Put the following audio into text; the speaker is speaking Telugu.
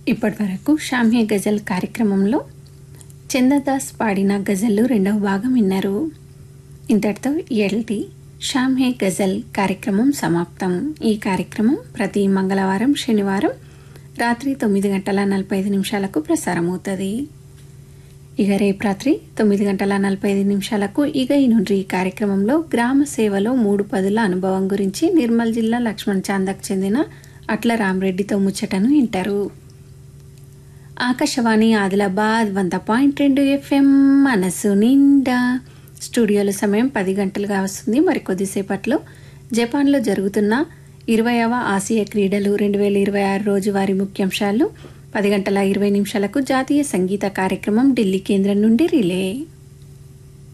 ఇప్పటి వరకు షామ్య గజల్ కార్యక్రమంలో చందదాస్ పాడిన గజల్లు రెండవ భాగం విన్నారు ఇంతటితో ఎల్టీ షామ్హే గజల్ కార్యక్రమం సమాప్తం ఈ కార్యక్రమం ప్రతి మంగళవారం శనివారం రాత్రి తొమ్మిది గంటల నలభై ఐదు నిమిషాలకు ప్రసారమవుతుంది ఇక రేపు రాత్రి తొమ్మిది గంటల నలభై ఐదు నిమిషాలకు ఇక ఈ నుండి ఈ కార్యక్రమంలో గ్రామ సేవలో మూడు పదుల అనుభవం గురించి నిర్మల్ జిల్లా లక్ష్మణ్ చాందకు చెందిన అట్ల రామరెడ్డితో ముచ్చటను వింటారు ఆకాశవాణి ఆదిలాబాద్ వంద పాయింట్ రెండు ఎఫ్ఎం మనసు నిండా స్టూడియోలో సమయం పది గంటలుగా వస్తుంది మరి కొద్దిసేపట్లో జపాన్లో జరుగుతున్న ఇరవైవ ఆసియా క్రీడలు రెండు వేల ఇరవై ఆరు రోజువారీ ముఖ్యాంశాలు పది గంటల ఇరవై నిమిషాలకు జాతీయ సంగీత కార్యక్రమం ఢిల్లీ కేంద్రం నుండి రిలే